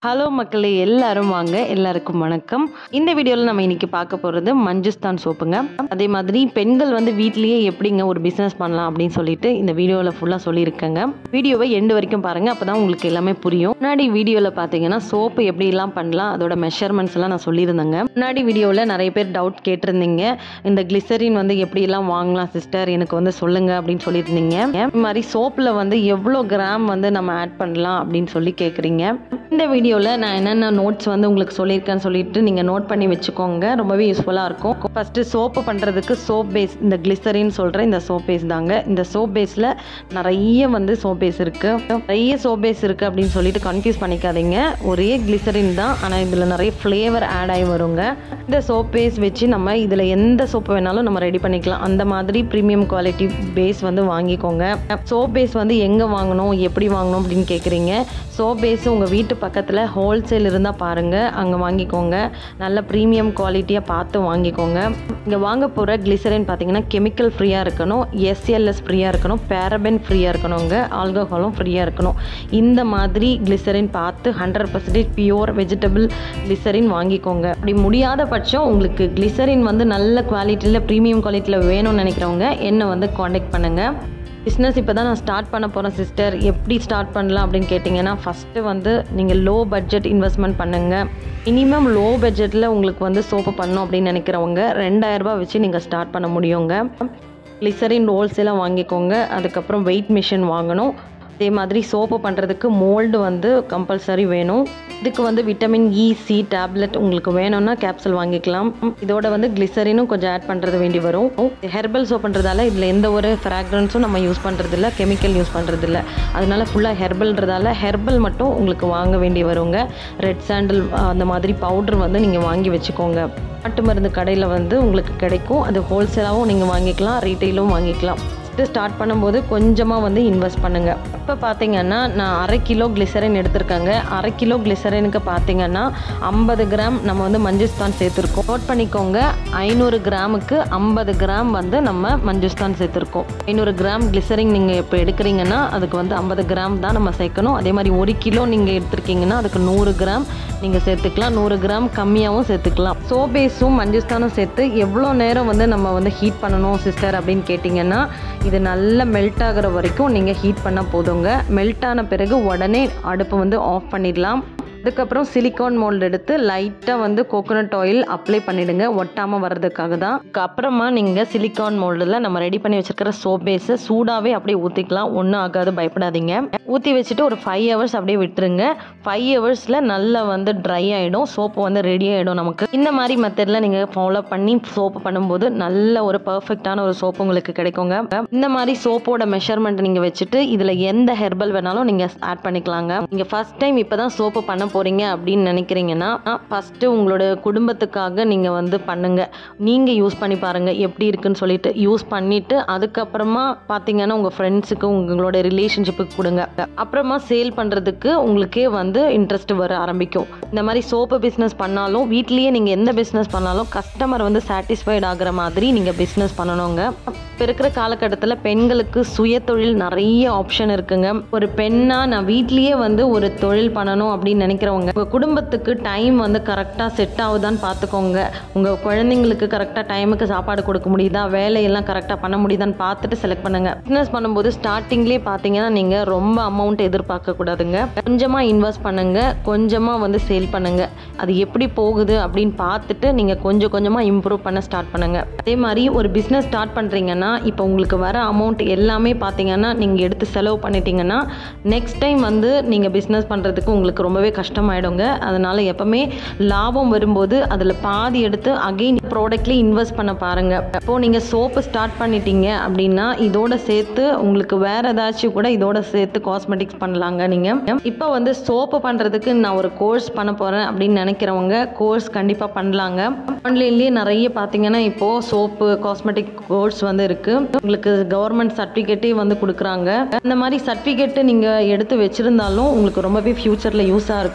hello மக்களே எல்லாரும் வாங்க எல்லாருக்கும் வணக்கம் இந்த வீடியோவில் நம்ம இன்னைக்கு பார்க்க போகிறது மஞ்சுஸ்தான் சோப்புங்க அதே மாதிரி பெண்கள் வந்து வீட்லேயே எப்படிங்க ஒரு பிஸ்னஸ் பண்ணலாம் அப்படின்னு சொல்லிட்டு இந்த வீடியோவில் ஃபுல்லாக சொல்லியிருக்கேங்க வீடியோவை எண்டு வரைக்கும் பாருங்கள் அப்போ தான் உங்களுக்கு எல்லாமே புரியும் முன்னாடி வீடியோவில் பார்த்தீங்கன்னா சோப்பு எப்படிலாம் பண்ணலாம் அதோட மெஷர்மெண்ட்ஸ் எல்லாம் நான் சொல்லியிருந்தேங்க முன்னாடி வீடியோவில் நிறைய பேர் டவுட் கேட்டிருந்தீங்க இந்த கிளிசரின் வந்து எப்படியெல்லாம் வாங்கலாம் சிஸ்டர் எனக்கு வந்து சொல்லுங்க அப்படின்னு சொல்லியிருந்தீங்க இது மாதிரி சோப்பில் வந்து எவ்வளோ கிராம் வந்து நம்ம ஆட் பண்ணலாம் அப்படின்னு சொல்லி கேட்குறீங்க இந்த வீடியோவில் நான் என்னென்ன நோட்ஸ் வந்து உங்களுக்கு சொல்லியிருக்கேன்னு சொல்லிட்டு நீங்கள் நோட் பண்ணி வச்சுக்கோங்க ரொம்பவே யூஸ்ஃபுல்லாக இருக்கும் ஃபஸ்ட்டு சோப்பு பண்ணுறதுக்கு சோப் பேஸ் இந்த கிளிசரின் சொல்கிற இந்த சோப் பேஸ் தாங்க இந்த சோப் பேஸில் நிறைய வந்து சோப் பேஸ் இருக்குது நிறைய சோப் பேஸ் இருக்குது அப்படின்னு சொல்லிட்டு கன்ஃபியூஸ் பண்ணிக்காதீங்க ஒரே கிளிசரின் தான் ஆனால் இதில் நிறைய ஃப்ளேவர் ஆட் ஆகி வருங்க இந்த சோப் பேஸ் வச்சு நம்ம இதில் எந்த சோப்பு வேணாலும் நம்ம ரெடி பண்ணிக்கலாம் அந்த மாதிரி ப்ரீமியம் குவாலிட்டி பேஸ் வந்து வாங்கிக்கோங்க சோப் பேஸ் வந்து எங்கே வாங்கணும் எப்படி வாங்கணும் அப்படின்னு கேட்குறீங்க சோப் பேஸ் உங்கள் வீட்டு பக்கத்தில் ஹோல்சேல் இருந்தால் பாருங்கள் அங்கே வாங்கிக்கோங்க நல்ல ப்ரீமியம் குவாலிட்டியாக பார்த்து வாங்கிக்கோங்க இங்கே வாங்க போகிற கிளிசரின் பார்த்தீங்கன்னா கெமிக்கல் ஃப்ரீயாக இருக்கணும் எஸ்எல்எஸ் ஃப்ரீயாக இருக்கணும் பேரபென் ஃப்ரீயாக இருக்கணுங்க ஆல்கஹாலும் ஃப்ரீயாக இருக்கணும் இந்த மாதிரி கிளிசரின் பார்த்து hundred percentage pure vegetable glycerin வாங்கிக்கோங்க அப்படி முடியாத பட்சம் உங்களுக்கு கிளிசரின் வந்து நல்ல குவாலிட்டியில் ப்ரீமியம் குவாலிட்டியில் வேணும்னு நினைக்கிறவங்க என்னை வந்து காண்டாக்ட் பண்ணுங்கள் பிஸ்னஸ் இப்போ தான் நான் ஸ்டார்ட் பண்ண போகிறேன் சிஸ்டர் எப்படி ஸ்டார்ட் பண்ணலாம் அப்படின்னு கேட்டிங்கன்னா ஃபஸ்ட்டு வந்து நீங்கள் லோ பட்ஜெட் இன்வெஸ்ட்மெண்ட் பண்ணுங்கள் மினிமம் லோ பட்ஜெட்டில் உங்களுக்கு வந்து சோப்பு பண்ணணும் அப்படின்னு நினைக்கிறவங்க ரெண்டாயிரரூபா வச்சு நீங்கள் ஸ்டார்ட் பண்ண முடியுங்க கிளிசரின் ஹோல்சேலாக வாங்கிக்கோங்க அதுக்கப்புறம் வெயிட் மிஷின் வாங்கணும் அதே மாதிரி சோப்பு பண்ணுறதுக்கு மோல்டு வந்து கம்பல்சரி வேணும் இதுக்கு வந்து விட்டமின் இ சி டேப்லெட் உங்களுக்கு வேணும்னா கேப்சூல் வாங்கிக்கலாம் இதோட வந்து கிளிசரினும் கொஞ்சம் ஆட் பண்ணுறது வேண்டி வரும் ஹெர்பல் சோப்புன்றதால இதில் எந்த ஒரு ஃப்ராக்ரன்ஸும் நம்ம யூஸ் பண்ணுறதில்ல கெமிக்கல் யூஸ் பண்ணுறதில்ல அதனால ஃபுல்லாக ஹெர்பல்ன்றதால ஹெர்பல் மட்டும் உங்களுக்கு வாங்க வேண்டி வருங்க ரெட் சாண்டில் அந்த மாதிரி பவுடர் வந்து நீங்கள் வாங்கி வச்சுக்கோங்க நாட்டு மருந்து கடையில் வந்து உங்களுக்கு கிடைக்கும் அது ஹோல்சேலாகவும் நீங்கள் வாங்கிக்கலாம் ரீட்டெயிலும் வாங்கிக்கலாம் ஃபஸ்ட்டு ஸ்டார்ட் பண்ணும்போது கொஞ்சமாக வந்து இன்வெஸ்ட் பண்ணுங்கள் இப்போ பார்த்தீங்கன்னா நான் அரை கிலோ கிளிசரின் எடுத்திருக்கேங்க அரை கிலோ கிளிசரினுக்கு பார்த்தீங்கன்னா ஐம்பது கிராம் நம்ம வந்து மஞ்சுஸ்தான் சேர்த்துருக்கோம் நோட் பண்ணிக்கோங்க ஐநூறு கிராமுக்கு ஐம்பது கிராம் வந்து நம்ம மஞ்சுஸ்தான் சேர்த்துருக்கோம் ஐநூறு கிராம் கிளிசரின் நீங்கள் இப்போ எடுக்கிறீங்கன்னா அதுக்கு வந்து ஐம்பது கிராம் தான் நம்ம சேர்க்கணும் அதே மாதிரி ஒரு கிலோ நீங்கள் எடுத்திருக்கீங்கன்னா அதுக்கு நூறு கிராம் நீங்கள் சேர்த்துக்கலாம் நூறு கிராம் கம்மியாகவும் சேர்த்துக்கலாம் சோபேஸும் மஞ்சுஸ்தானும் சேர்த்து எவ்வளோ நேரம் வந்து நம்ம வந்து ஹீட் பண்ணணும் சிஸ்டர் அப்படின்னு கேட்டிங்கன்னா இது நல்லா மெல்ட் ஆகிற வரைக்கும் நீங்கள் ஹீட் பண்ணால் போதுங்க மெல்ட் ஆன பிறகு உடனே அடுப்பை வந்து ஆஃப் பண்ணிடலாம் அதுக்கப்புறம் சிலிக்கான் மோல்டு எடுத்து லைட்டாக வந்து கோகோனட் ஆயில் அப்ளை பண்ணிவிடுங்க ஒட்டாமல் வர்றதுக்காக தான் அப்புறமா நீங்கள் சிலிக்கான் மோல்டில் நம்ம ரெடி பண்ணி வச்சுருக்கிற சோப் பேஸை சூடாகவே அப்படியே ஊற்றிக்கலாம் ஒன்றும் ஆகாது பயப்படாதீங்க ஊற்றி வச்சுட்டு ஒரு ஃபைவ் ஹவர்ஸ் அப்படியே விட்டுருங்க ஃபைவ் ஹவர்ஸில் நல்லா வந்து ட்ரை ஆகிடும் சோப்பு வந்து ரெடி ஆகிடும் நமக்கு இந்த மாதிரி மெத்தடில் நீங்கள் ஃபாலோ பண்ணி சோப்பு பண்ணும்போது நல்ல ஒரு பர்ஃபெக்டான ஒரு சோப்பு உங்களுக்கு கிடைக்குங்க இந்த மாதிரி சோப்போட மெஷர்மெண்ட் நீங்கள் வச்சுட்டு இதில் எந்த ஹெர்பல் வேணாலும் நீங்கள் ஆட் பண்ணிக்கலாங்க நீங்கள் ஃபஸ்ட் டைம் இப்போ தான் சோப்பு பண்ண போகிறீங்க அப்படின்னு நினைக்கிறீங்கன்னா ஃபஸ்ட்டு உங்களோட குடும்பத்துக்காக நீங்கள் வந்து பண்ணுங்கள் நீங்கள் யூஸ் பண்ணி பாருங்கள் எப்படி இருக்குன்னு சொல்லிட்டு யூஸ் பண்ணிவிட்டு அதுக்கப்புறமா பார்த்தீங்கன்னா உங்கள் ஃப்ரெண்ட்ஸுக்கு உங்களோட ரிலேஷன்ஷிப்புக்கு கொடுங்க அப்புறமா சேல் பண்ணுறதுக்கு உங்களுக்கே வந்து இன்ட்ரெஸ்ட் வர ஆரம்பிக்கும் இந்த மாதிரி சோப்பு பிஸ்னஸ் பண்ணாலும் வீட்லேயே நீங்கள் எந்த பிஸ்னஸ் பண்ணாலும் கஸ்டமர் வந்து சாட்டிஸ்ஃபைட் ஆகிற மாதிரி நீங்கள் பிஸ்னஸ் பண்ணணுங்க இப்போ இருக்கிற காலகட்டத்தில் பெண்களுக்கு சுய தொழில் நிறைய ஆப்ஷன் இருக்குங்க ஒரு பெண்ணாக நான் வீட்லேயே வந்து ஒரு தொழில் பண்ணணும் அப்படின்னு நினைக்கிறவங்க உங்கள் குடும்பத்துக்கு டைம் வந்து கரெக்டாக செட் ஆகுதான்னு பார்த்துக்கோங்க உங்கள் குழந்தைங்களுக்கு கரெக்டாக டைமுக்கு சாப்பாடு கொடுக்க முடியுதா வேலையெல்லாம் கரெக்டாக பண்ண முடியுதான்னு பார்த்துட்டு செலக்ட் பண்ணுங்கள் பிஸ்னஸ் பண்ணும்போது ஸ்டார்டிங்லேயே பார்த்தீங்கன்னா நீங்கள் ரொம்ப அமௌண்ட் எதிர்பார்க்க கூடாதுங்க கொஞ்சமாக இன்வெஸ்ட் பண்ணுங்கள் கொஞ்சமாக வந்து சேல் பண்ணுங்கள் அது எப்படி போகுது அப்படின்னு பார்த்துட்டு நீங்கள் கொஞ்சம் கொஞ்சமாக இம்ப்ரூவ் பண்ண ஸ்டார்ட் பண்ணுங்கள் அதே மாதிரி ஒரு பிஸ்னஸ் ஸ்டார்ட் பண்ணுறீங்கன்னா இப்போ உங்களுக்கு வர அமௌண்ட் எல்லாமே பார்த்தீங்கன்னா நீங்கள் எடுத்து செலவு பண்ணிட்டீங்கன்னா நெக்ஸ்ட் டைம் வந்து நீங்கள் பிஸ்னஸ் பண்ணுறதுக்கு உங்களுக்கு ரொம்பவே கஷ்டமாயிடுங்க அதனால் எப்போவுமே லாபம் வரும்போது அதில் பாதி எடுத்து அகெயின் ப்ராடக்ட்லேயே இன்வெஸ்ட் பண்ண பாருங்கள் இப்போது நீங்கள் சோப்பு ஸ்டார்ட் பண்ணிட்டீங்க அப்படின்னா இதோட சேர்த்து உங்களுக்கு வேறு ஏதாச்சும் கூட இதோட சேர்த்து காஸ்மெட்டிக்ஸ் பண்ணலாங்க நீங்கள் இப்போ வந்து சோப்பு பண்ணுறதுக்கு நான் ஒரு கோர்ஸ் பண்ண போகிறேன் அப்படின்னு நினைக்கிறவங்க கோர்ஸ் கண்டிப்பாக பண்ணலாங்க ஆன்லைன்லேயே நிறைய பார்த்தீங்கன்னா இப்போது சோப்பு காஸ்மெட்டிக் கோர்ஸ் வந்து இருக்குது உங்களுக்கு கவர்மெண்ட் சர்டிஃபிகேட்டே வந்து கொடுக்குறாங்க இந்த மாதிரி சர்டிஃபிகேட்டு நீங்கள் எடுத்து வச்சுருந்தாலும் உங்களுக்கு ரொம்பவே ஃப்யூச்சரில் யூஸாக இருக்கும்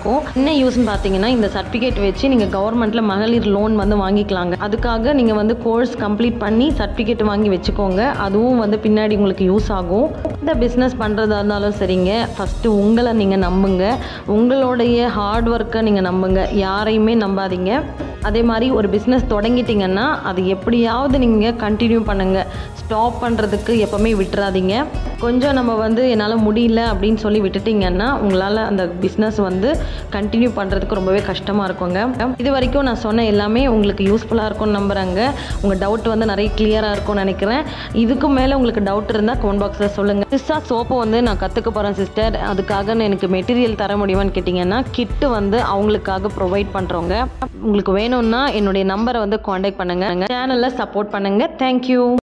இருக்கும் என்ன யூஸ்னு பார்த்தீங்கன்னா இந்த சர்டிஃபிகேட் வச்சு நீங்கள் கவர்மெண்ட்டில் மகளிர் லோன் வந்து வாங்கிக்கலாங்க அதுக்காக நீங்கள் வந்து கோர்ஸ் கம்ப்ளீட் பண்ணி சர்டிஃபிகேட் வாங்கி வச்சுக்கோங்க அதுவும் வந்து பின்னாடி உங்களுக்கு யூஸ் ஆகும் இந்த பிஸ்னஸ் பண்ணுறதா இருந்தாலும் சரிங்க ஃபஸ்ட்டு உங்களை நீங்கள் நம்புங்க உங்களுடைய ஹார்ட் ஒர்க்கை நீங்கள் நம்புங்க யாரையுமே நம்பாதீங்க அதே மாதிரி ஒரு பிஸ்னஸ் தொடங்கிட்டீங்கன்னா அது எப்படியாவது நீங்கள் கண்டினியூ பண்ணுங்கள் ஸ்டாப் பண்ணுறதுக்கு எப்போவுமே விட்டுறாதீங்க கொஞ்சம் நம்ம வந்து என்னால் முடியல அப்படின்னு சொல்லி விட்டுட்டிங்கன்னா உங்களால் அந்த பிஸ்னஸ் வந்து கண்டினியூ பண்ணுறதுக்கு ரொம்பவே கஷ்டமாக இருக்குங்க இது வரைக்கும் நான் சொன்ன எல்லாமே உங்களுக்கு யூஸ்ஃபுல்லாக இருக்கும்னு நம்புகிறாங்க உங்கள் டவுட் வந்து நிறைய கிளியராக இருக்கும்னு நினைக்கிறேன் இதுக்கு மேலே உங்களுக்கு டவுட் இருந்தால் கமெண்ட் பாக்ஸில் சொல்லுங்கள் சிஸ்டா சோப்பு வந்து நான் கற்றுக்க போகிறேன் சிஸ்டர் அதுக்காக எனக்கு மெட்டீரியல் தர முடியுமான்னு கேட்டிங்கன்னா கிட்டு வந்து அவங்களுக்காக ப்ரொவைட் பண்ணுறவங்க உங்களுக்கு வேணும்னா என்னுடைய நம்பரை வந்து காண்டாக்ட் பண்ணுங்கள் சேனலில் சப்போர்ட் பண்ணுங்கள் தேங்க்யூ